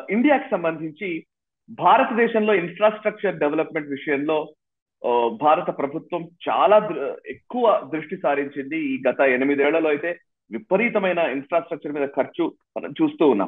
ఇండియాకి సంబంధించి భారతదేశంలో ఇన్ఫ్రాస్ట్రక్చర్ డెవలప్మెంట్ విషయంలో భారత ప్రభుత్వం చాలా ఎక్కువ దృష్టి సారించింది ఈ గత ఎనిమిదేళ్లలో అయితే విపరీతమైన ఇన్ఫ్రాస్ట్రక్చర్ మీద ఖర్చు మనం చూస్తూ ఉన్నాం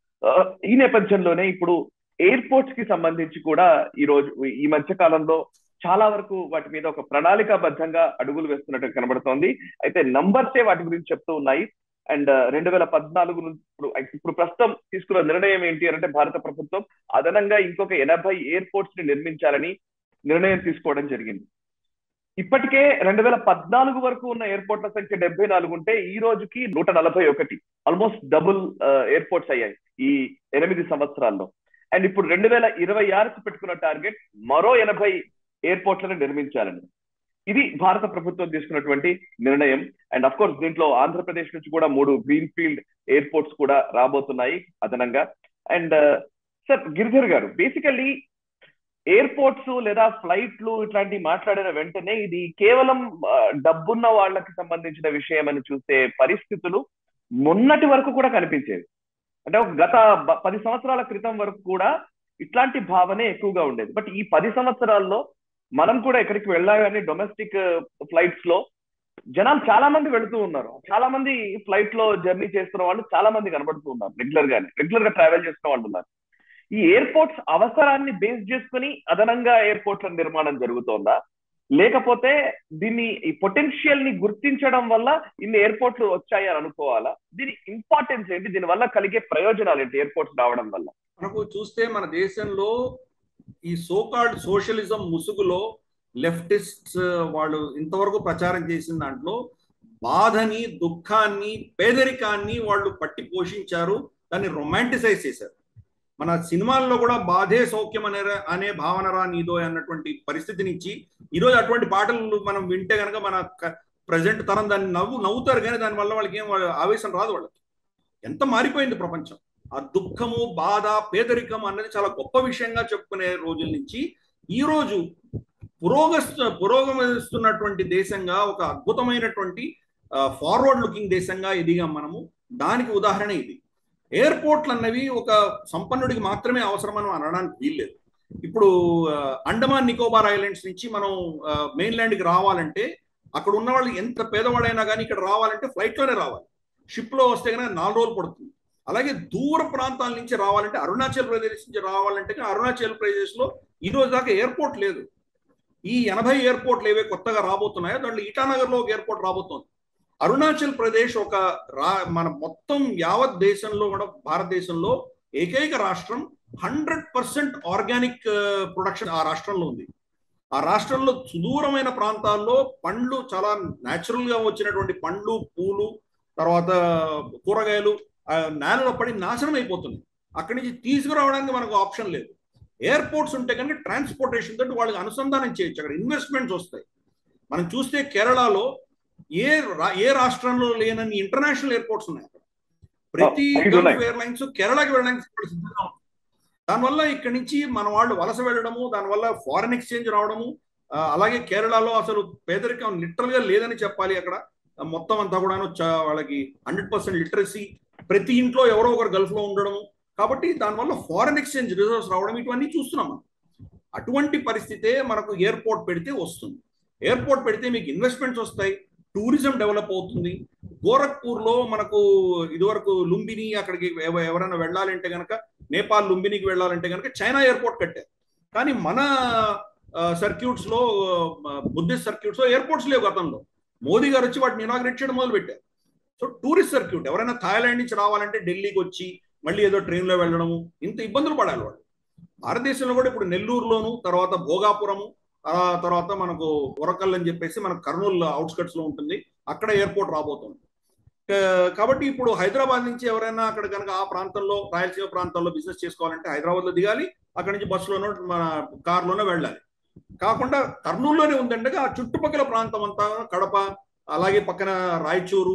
ఈ నేపథ్యంలోనే ఇప్పుడు ఎయిర్పోర్ట్స్ కి సంబంధించి కూడా ఈ రోజు ఈ మధ్య కాలంలో చాలా వరకు వాటి మీద ఒక ప్రణాళికాబద్ధంగా అడుగులు వేస్తున్నట్టు కనబడుతోంది అయితే నంబర్సే వాటి గురించి చెప్తూ ఉన్నాయి అండ్ రెండు వేల పద్నాలుగు ఇప్పుడు ఇప్పుడు ప్రస్తుతం తీసుకున్న నిర్ణయం ఏంటి అంటే భారత ప్రభుత్వం అదనంగా ఇంకొక ఎనభై ఎయిర్పోర్ట్స్ ని నిర్మించాలని నిర్ణయం తీసుకోవడం జరిగింది ఇప్పటికే రెండు వేల పద్నాలుగు వరకు ఉన్న ఎయిర్పోర్ట్ల సంఖ్య డెబ్బై నాలుగు ఉంటే ఈ రోజుకి నూట నలభై ఒకటి ఆల్మోస్ట్ డబుల్ ఎయిర్పోర్ట్స్ అయ్యాయి ఈ ఎనిమిది సంవత్సరాల్లో అండ్ ఇప్పుడు రెండు వేల ఇరవై ఆరుకు పెట్టుకున్న టార్గెట్ మరో ఎనభై ఎయిర్పోర్ట్లను నిర్మించాలని ఇది భారత ప్రభుత్వం తీసుకున్నటువంటి నిర్ణయం అండ్ అఫ్ కోర్స్ దీంట్లో ఆంధ్రప్రదేశ్ నుంచి కూడా మూడు గ్రీన్ ఫీల్డ్ ఎయిర్పోర్ట్స్ కూడా రాబోతున్నాయి అదనంగా అండ్ సార్ గిరిధర్ గారు బేసికల్లీ ఎయిర్పోర్ట్స్ లేదా ఫ్లైట్లు ఇట్లాంటివి మాట్లాడిన వెంటనే ఇది కేవలం డబ్బున్న వాళ్ళకి సంబంధించిన విషయం అని చూసే పరిస్థితులు మొన్నటి వరకు కూడా కనిపించేవి అంటే గత పది సంవత్సరాల క్రితం వరకు కూడా ఇట్లాంటి భావనే ఎక్కువగా ఉండేది బట్ ఈ పది సంవత్సరాల్లో మనం కూడా ఎక్కడికి వెళ్ళాలని డొమెస్టిక్ ఫ్లైట్స్ లో జనాలు చాలా మంది వెళుతూ ఉన్నారు చాలా మంది ఫ్లైట్ లో జర్నీ చేస్తున్న వాళ్ళు చాలా మంది కనబడుతూ ఉన్నారు రెగ్యులర్ గానే రెగ్యులర్ గా ట్రావెల్ చేస్తున్న వాళ్ళు ఉన్నారు ఈ ఎయిర్పోర్ట్స్ అవసరాన్ని బేస్ చేసుకుని అదనంగా ఎయిర్పోర్ట్ల నిర్మాణం జరుగుతోందా లేకపోతే దీన్ని ఈ పొటెన్షియల్ ని గుర్తించడం వల్ల ఇన్ని ఎయిర్పోర్ట్లు వచ్చాయి అని అనుకోవాలా దీని ఇంపార్టెన్స్ ఏంటి దీని వల్ల కలిగే ప్రయోజనాలు ఏంటి ఎయిర్పోర్ట్స్ రావడం వల్ల మనకు చూస్తే మన దేశంలో ఈ సోకాల్డ్ సోషలిజం ముసుగులో లెఫ్టిస్ట్ వాళ్ళు ఇంతవరకు ప్రచారం చేసిన దాంట్లో బాధని దుఃఖాన్ని పేదరికాన్ని వాళ్ళు పట్టి పోషించారు దాన్ని రొమాంటిసైజ్ చేశారు మన సినిమాల్లో కూడా బాధే సౌఖ్యం అనే అనే భావన రా నీదో అన్నటువంటి పరిస్థితి నుంచి ఈరోజు అటువంటి పాటలు మనం వింటే కనుక మన ప్రజెంట్ తరం దాన్ని నవ్వు నవ్వుతారు కానీ దానివల్ల వాళ్ళకి ఏం ఆవేశం రాదు వాళ్ళకి ఎంత మారిపోయింది ప్రపంచం ఆ దుఃఖము బాధ పేదరికం అన్నది చాలా గొప్ప విషయంగా చెప్పుకునే రోజుల నుంచి ఈ రోజు పురోగస్తు పురోగమిస్తున్నటువంటి దేశంగా ఒక అద్భుతమైనటువంటి ఫార్వర్డ్ లుకింగ్ దేశంగా ఎదిగాం మనము దానికి ఉదాహరణ ఇది ఎయిర్పోర్ట్లు అన్నవి ఒక సంపన్నుడికి మాత్రమే అవసరమని అనడానికి వీల్లేదు ఇప్పుడు అండమాన్ నికోబార్ ఐలాండ్స్ నుంచి మనం మెయిన్ ల్యాండ్కి రావాలంటే అక్కడ ఉన్న వాళ్ళు ఎంత పేదవాడైనా కానీ ఇక్కడ రావాలంటే ఫ్లైట్లోనే రావాలి షిప్లో వస్తే కనుక నాలుగు రోజులు పడుతుంది అలాగే దూర ప్రాంతాల నుంచి రావాలంటే అరుణాచల్ ప్రదేశ్ నుంచి రావాలంటే అరుణాచల్ ప్రదేశ్లో ఈ రోజు దాకా ఎయిర్పోర్ట్ లేదు ఈ ఎనభై ఎయిర్పోర్ట్లు ఏవే కొత్తగా రాబోతున్నాయో దాంట్లో ఇటానగర్లో ఒక ఎయిర్పోర్ట్ రాబోతోంది అరుణాచల్ ప్రదేశ్ ఒక రా మన మొత్తం యావత్ దేశంలో కూడా భారతదేశంలో ఏకైక రాష్ట్రం హండ్రెడ్ పర్సెంట్ ఆర్గానిక్ ప్రొడక్షన్ ఆ రాష్ట్రంలో ఉంది ఆ రాష్ట్రంలో సుదూరమైన ప్రాంతాల్లో పండ్లు చాలా న్యాచురల్ గా వచ్చినటువంటి పండ్లు పూలు తర్వాత కూరగాయలు నేలలో పడి నాశనం అయిపోతుంది అక్కడి నుంచి తీసుకురావడానికి మనకు ఆప్షన్ లేదు ఎయిర్పోర్ట్స్ ఉంటే కనుక ట్రాన్స్పోర్టేషన్ తోటి వాళ్ళకి అనుసంధానం చేయొచ్చు అక్కడ ఇన్వెస్ట్మెంట్స్ వస్తాయి మనం చూస్తే కేరళలో ఏ ఏ రాష్ట్రంలో లేనన్ని ఇంటర్నేషనల్ ఎయిర్పోర్ట్స్ ఉన్నాయి అక్కడ ప్రతి ఎయిర్లైన్స్ కేరళకి వెళ్ళడానికి సిద్ధంగా ఉంది దానివల్ల ఇక్కడి నుంచి మన వాళ్ళు వలస వెళ్ళడము దానివల్ల ఫారెన్ ఎక్స్చేంజ్ రావడము అలాగే కేరళలో అసలు పేదరికం లిటరల్ గా లేదని చెప్పాలి అక్కడ మొత్తం అంతా కూడాను వాళ్ళకి హండ్రెడ్ పర్సెంట్ లిటరసీ ప్రతి ఇంట్లో ఎవరో ఒకరు గల్ఫ్ లో ఉండడము కాబట్టి దానివల్ల ఫారెన్ ఎక్స్చేంజ్ రిజర్వ్స్ రావడం ఇటువన్నీ చూస్తున్నాం మనం అటువంటి పరిస్థితే మనకు ఎయిర్పోర్ట్ పెడితే వస్తుంది ఎయిర్పోర్ట్ పెడితే మీకు ఇన్వెస్ట్మెంట్స్ వస్తాయి టూరిజం డెవలప్ అవుతుంది గోరఖ్పూర్ లో మనకు ఇదివరకు లుంబిని అక్కడికి ఎవరైనా వెళ్ళాలంటే కనుక నేపాల్ లుంబినికి వెళ్ళాలంటే కనుక చైనా ఎయిర్పోర్ట్ కట్టారు కానీ మన సర్క్యూట్స్ లో బుద్ధిస్ట్ సర్క్యూట్స్ లో ఎయిర్పోర్ట్స్ లేవు గతంలో మోదీ గారు వచ్చి వాటిని ఇనాగ్రేట్ చేయడం మొదలు పెట్టారు సో టూరిస్ట్ సర్క్యూట్ ఎవరైనా థాయిలాండ్ నుంచి రావాలంటే ఢిల్లీకి వచ్చి మళ్ళీ ఏదో ట్రైన్లో వెళ్ళడము ఇంత ఇబ్బందులు పడాలి వాళ్ళు భారతదేశంలో కూడా ఇప్పుడు నెల్లూరులోను తర్వాత భోగాపురము తర్వాత మనకు ఉరకల్ అని చెప్పేసి మనకు కర్నూలు అవుట్స్కట్స్ లో ఉంటుంది అక్కడ ఎయిర్పోర్ట్ రాబోతుంది కాబట్టి ఇప్పుడు హైదరాబాద్ నుంచి ఎవరైనా అక్కడ కనుక ఆ ప్రాంతంలో రాయలసీమ ప్రాంతాల్లో బిజినెస్ చేసుకోవాలంటే హైదరాబాద్ లో దిగాలి అక్కడి నుంచి బస్సులోనో మన కార్లోనో వెళ్ళాలి కాకుండా కర్నూలులోనే ఉందంటే ఆ చుట్టుపక్కల ప్రాంతం అంతా కడప అలాగే పక్కన రాయచూరు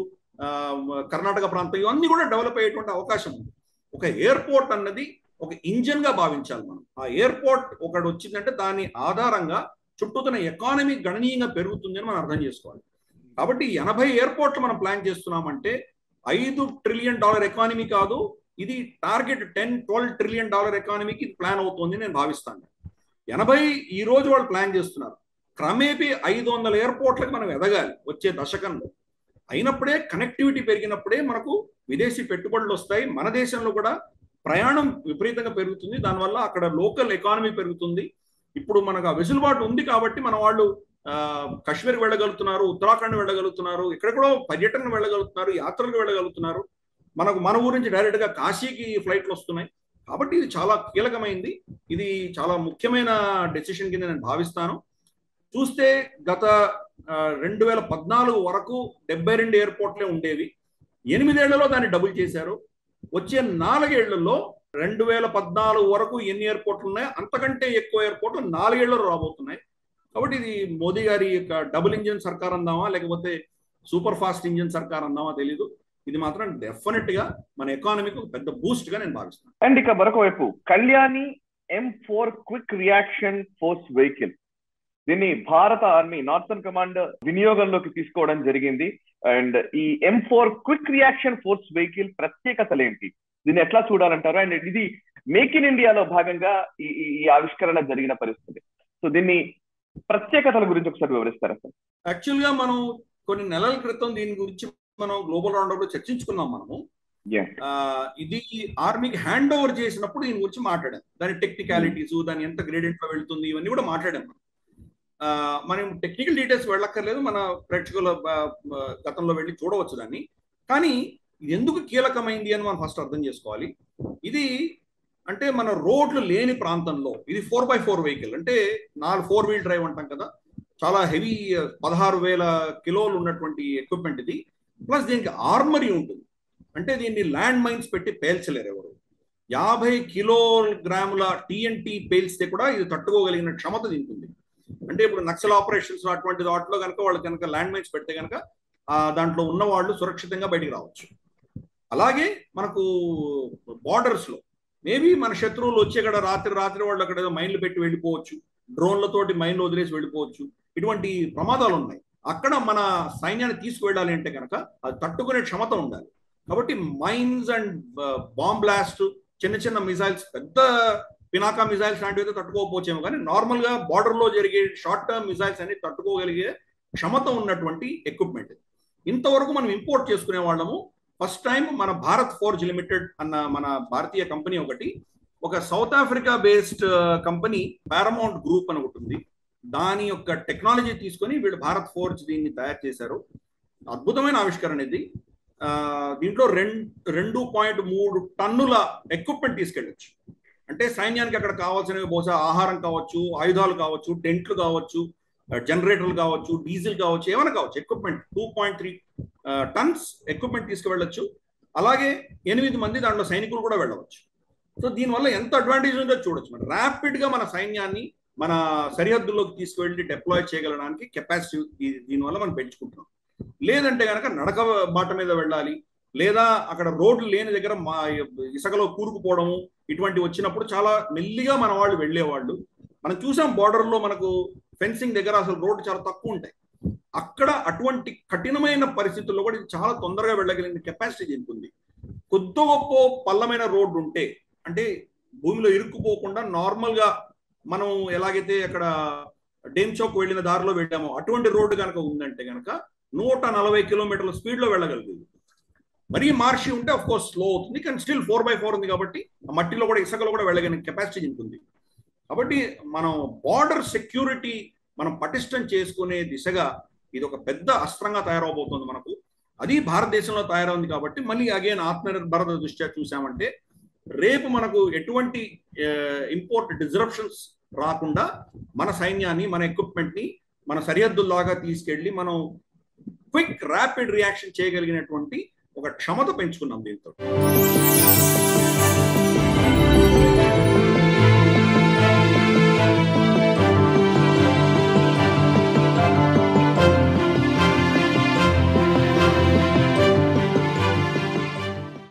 కర్ణాటక ప్రాంతం ఇవన్నీ కూడా డెవలప్ అయ్యేటువంటి అవకాశం ఉంది ఒక ఎయిర్పోర్ట్ అన్నది ఒక ఇంజన్ గా భావించాలి మనం ఆ ఎయిర్పోర్ట్ ఒకటి వచ్చిందంటే దాని ఆధారంగా చుట్టూతున్న ఎకానమీ గణనీయంగా పెరుగుతుంది అని మనం అర్థం చేసుకోవాలి కాబట్టి ఎనభై ఎయిర్పోర్ట్లు మనం ప్లాన్ చేస్తున్నామంటే ఐదు ట్రిలియన్ డాలర్ ఎకానమీ కాదు ఇది target ten twelve trillion dollar ఎకానమీకి ప్లాన్ అవుతుంది నేను భావిస్తాను ఎనభై ఈ రోజు వాళ్ళు ప్లాన్ చేస్తున్నారు క్రమేపీ ఐదు వందల ఎయిర్పోర్ట్లకు మనం ఎదగాలి వచ్చే దశకంలో అయినప్పుడే కనెక్టివిటీ పెరిగినప్పుడే మనకు విదేశీ పెట్టుబడులు వస్తాయి మన దేశంలో కూడా ప్రయాణం విపరీతంగా పెరుగుతుంది దానివల్ల అక్కడ లోకల్ ఎకానమీ పెరుగుతుంది ఇప్పుడు మనకు ఆ వెసులుబాటు ఉంది కాబట్టి మన వాళ్ళు కాశ్మీర్ వెళ్ళగలుగుతున్నారు ఉత్తరాఖండ్ వెళ్ళగలుగుతున్నారు ఎక్కడెక్కడో పర్యటన వెళ్ళగలుగుతున్నారు యాత్రలకు వెళ్ళగలుగుతున్నారు మనకు మన ఊరి నుంచి డైరెక్ట్ గా కాశీకి ఫ్లైట్లు వస్తున్నాయి కాబట్టి ఇది చాలా కీలకమైంది ఇది చాలా ముఖ్యమైన డెసిషన్ కింద నేను భావిస్తాను చూస్తే గత రెండు వేల పద్నాలుగు వరకు డెబ్బై రెండు ఎయిర్పోర్ట్లే ఉండేవి ఎనిమిదేళ్లలో దాన్ని డబుల్ చేశారు వచ్చే నాలుగేళ్లలో రెండు వేల పద్నాలుగు వరకు ఎన్ని ఎయిర్పోర్ట్లు ఉన్నాయో అంతకంటే ఎక్కువ ఎయిర్పోర్ట్లు నాలుగేళ్లలో రాబోతున్నాయి కాబట్టి ఇది మోదీ గారి యొక్క డబుల్ ఇంజిన్ సర్కార్ అందామా లేకపోతే సూపర్ ఫాస్ట్ ఇంజిన్ సర్కార్ అందామా తెలీదు ఇది మాత్రం డెఫినెట్ గా మన ఎకానమీకి ఒక పెద్ద బూస్ట్ గా నేను భావిస్తాను అండ్ ఇక మరొక వైపు Kalyani M four quick reaction force vehicle దీన్ని భారత ఆర్మీ నార్థన్ కమాండ్ వినియోగంలోకి తీసుకోవడం జరిగింది అండ్ ఈ M four quick reaction force vehicle ప్రత్యేకతలు ఏంటి దీన్ని ఎట్లా చూడాలంటారు అండ్ ఇది మేక్ ఇన్ ఇండియాలో భాగంగా ఈ ఈ ఆవిష్కరణ జరిగిన పరిస్థితి సో దీన్ని ప్రత్యేకతల గురించి ఒకసారి వివరిస్తారా సార్ యాక్చువల్ గా మనం కొన్ని నెలల క్రితం దీని గురించి మనం గ్లోబల్ రౌండ్ లో చర్చించుకున్నాం మనము ఇది ఆర్మీకి హ్యాండ్ ఓవర్ చేసినప్పుడు దీని గురించి మాట్లాడాం దాని టెక్నికాలిటీస్ దాని ఎంత గ్రేడియంట్ లో వెళ్తుంది ఇవన్నీ కూడా మాట్లాడాం మనం మనం టెక్నికల్ డీటెయిల్స్ వెళ్ళక్కర్లేదు మన ప్రేక్షకుల గతంలో వెళ్ళి చూడవచ్చు దాన్ని కానీ ఇది ఎందుకు కీలకమైంది అని మనం ఫస్ట్ అర్థం చేసుకోవాలి ఇది అంటే మన రోడ్లు లేని ప్రాంతంలో ఇది ఫోర్ బై ఫోర్ వెహికల్ అంటే నాలుగు ఫోర్ వీల్ డ్రైవ్ అంటాం కదా చాలా హెవీ పదహారు వేల కిలోలు ఉన్నటువంటి ఎక్విప్మెంట్ ఇది ప్లస్ దీనికి ఆర్మరీ ఉంటుంది అంటే దీన్ని ల్యాండ్ మైన్స్ పెట్టి పేల్చలేరు ఎవరు యాభై కిలోగ్రాముల టీఎన్టీ పేల్స్తే కూడా ఇది తట్టుకోగలిగిన క్షమత దీనికి ఉంది అంటే ఇప్పుడు నక్సల్ ఆపరేషన్స్ అటువంటి వాటిలో కనుక వాళ్ళు కనుక ల్యాండ్ మైన్స్ పెడితే కనుక దాంట్లో ఉన్న వాళ్ళు సురక్షితంగా బయటికి రావచ్చు అలాగే మనకు బార్డర్స్ లో మేబీ మన శత్రువులు వచ్చి అక్కడ రాత్రి రాత్రి వాళ్ళు అక్కడ ఏదో మైన్లు పెట్టి వెళ్ళిపోవచ్చు డ్రోన్లతోటి మైన్లు వదిలేసి వెళ్ళిపోవచ్చు ఇటువంటి ప్రమాదాలు ఉన్నాయి అక్కడ మన సైన్యాన్ని తీసుకువెళ్ళాలి అంటే కనుక అది తట్టుకునే క్షమత ఉండాలి కాబట్టి మైన్స్ అండ్ బాంబ్ బ్లాస్ట్ చిన్న చిన్న మిసైల్స్ పెద్ద పినాకా మిసైల్స్ లాంటివి అయితే తట్టుకోకపోవచ్చేమో కానీ నార్మల్ గా బార్డర్ లో జరిగే షార్ట్ టర్మ్ మిసైల్స్ అన్ని తట్టుకోగలిగే క్షమత ఉన్నటువంటి ఎక్విప్మెంట్ ఇంతవరకు మనం ఇంపోర్ట్ చేసుకునే వాళ్ళము ఫస్ట్ టైం మన భారత్ ఫోర్జ్ లిమిటెడ్ అన్న మన భారతీయ కంపెనీ ఒకటి ఒక South Africa based company Paramount group అని ఒకటి ఉంది దాని యొక్క టెక్నాలజీ తీసుకొని వీళ్ళు భారత్ ఫోర్జ్ దీన్ని తయారు చేశారు అద్భుతమైన ఆవిష్కరణ ఇది దీంట్లో రెండు రెండు పాయింట్ మూడు టన్నుల ఎక్విప్మెంట్ తీసుకెళ్ళచ్చు అంటే సైన్యానికి అక్కడ కావాల్సినవి బహుశా ఆహారం కావచ్చు ఆయుధాలు కావచ్చు టెంట్లు కావచ్చు జనరేటర్లు కావచ్చు డీజిల్ కావచ్చు ఏమైనా కావచ్చు equipment two point three tons equipment తీసుకువెళ్ళచ్చు అలాగే ఎనిమిది మంది దాంట్లో సైనికులు కూడా వెళ్ళవచ్చు సో దీనివల్ల ఎంత అడ్వాంటేజ్ ఉందో చూడొచ్చు మనం ర్యాపిడ్ గా మన సైన్యాన్ని మన సరిహద్దుల్లోకి తీసుకువెళ్ళి డిప్లాయ్ చేయగలడానికి కెపాసిటీ దీనివల్ల మనం పెంచుకుంటున్నాం లేదంటే కనుక నడక బాట మీద వెళ్ళాలి లేదా అక్కడ రోడ్లు లేని దగ్గర మా ఇసుకలో కూరుకుపోవడము ఇటువంటి వచ్చినప్పుడు చాలా మెల్లిగా మన వాళ్ళు వెళ్ళేవాళ్ళు మనం చూసాం బార్డర్ లో మనకు ఫెన్సింగ్ దగ్గర అసలు రోడ్డు చాలా తక్కువ ఉంటాయి అక్కడ అటువంటి కఠినమైన పరిస్థితుల్లో కూడా ఇది చాలా తొందరగా వెళ్ళగలిగిన కెపాసిటీ దీనికి ఉంది కొద్ది గొప్ప పల్లమైన రోడ్డు ఉంటే అంటే భూమిలో ఇరుక్కుపోకుండా నార్మల్ గా మనం ఎలాగైతే అక్కడ డేమ్ చౌక్ వెళ్ళిన దారిలో వెళ్ళామో అటువంటి రోడ్డు కనుక ఉందంటే కనుక నూట నలభై కిలోమీటర్ల స్పీడ్ లో వెళ్ళగలుగుతుంది మరీ మార్షి ఉంటే అఫ్ కోర్స్ స్లో అవుతుంది కానీ స్టిల్ ఫోర్ బై ఫోర్ ఉంది కాబట్టి ఆ మట్టిలో కూడా ఇసుకలో కూడా వెళ్ళగలిగిన కెపాసిటీ దీనికి ఉంది కాబట్టి మనం బార్డర్ సెక్యూరిటీ మనం పటిష్టం చేసుకునే దిశగా ఇది ఒక పెద్ద అస్త్రంగా తయారవబోతుంది మనకు అది భారతదేశంలో తయారైంది కాబట్టి మళ్ళీ అగైన్ ఆత్మనిర్భరత దృష్ట్యా చూసామంటే రేపు మనకు ఎటువంటి ఇంపోర్ట్ డిజరప్షన్స్ రాకుండా మన సైన్యాన్ని మన ఎక్విప్మెంట్ ని మన సరిహద్దుల్లాగా తీసుకెళ్లి మనం క్విక్ ర్యాపిడ్ రియాక్షన్ చేయగలిగినటువంటి ఒక క్షమత పెంచుకున్నాం దీంతో